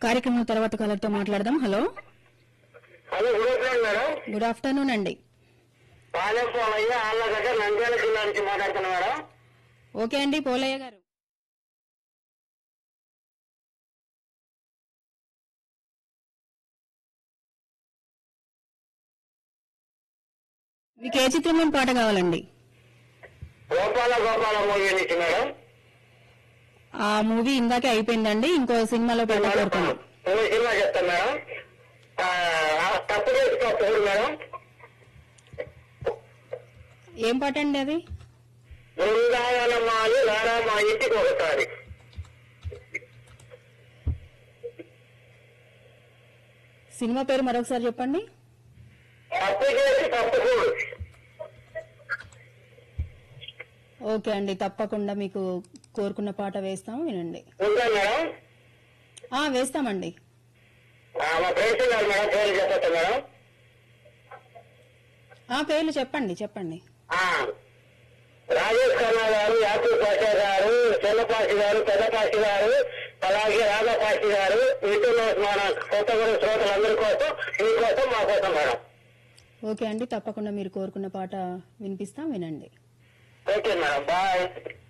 కార్యక్రమం తర్వాత కాలర్తో మాట్లాడదాం hello hello good afternoon madam good afternoon అండి పాలెం పోలయ్య ఆళ్ళగడ్డ నంద్యాల జిల్లా నుంచి మాట్లాడుతున్నా మేడం ఓకే అండి పోలయ్య గారు మీకు ఏ చిత్రంలో పాట కావాలండి గోపాల గోపాల మూవీ నుంచి మేడం ఆ మూవీ ఇందాకే అయిపోయిందండి ఇంకో సినిమాలో పాట కోరుకున్నాం మూవీ సినిమా చెప్తాను మేడం ఆ, ఆ, తప్పు చేసుకోవచ్చు మేడం ఏం పాట అండి అది బృందావనమాలి రారా మా ఇంటికి ఒకసారి సినిమా పేరు మరొకసారి చెప్పండి తప్పు చేసి తప్పుకూడు ఓకే అండి తప్పకుండా మీకు కోరుకున్న పాట వేస్తాం వినండి ఉందా మేడం ఆ వేస్తామండి ఆ, మా ఫ్రెండ్స్ గారు మేడం పేరు చెప్పచ్చు మేడం ఆ పేర్లు చెప్పండి చెప్పండి ఆ, రాజేష్ ఖన్నా గారు యాకూబ్ పాషా గారు చిన్నపాషి గారు పెద్దపాషి గారు అలాగే రాధాపాషి గారు వింటున్న మన కొత్తగూడెం శ్రోతలందరి కోసం మీకోసం మా కోసం మేడం ఓకే అండి తప్పకుండా మీరు కోరుకున్న పాట వినిపిస్తాం వినండి ఓకే మేడం బాయ్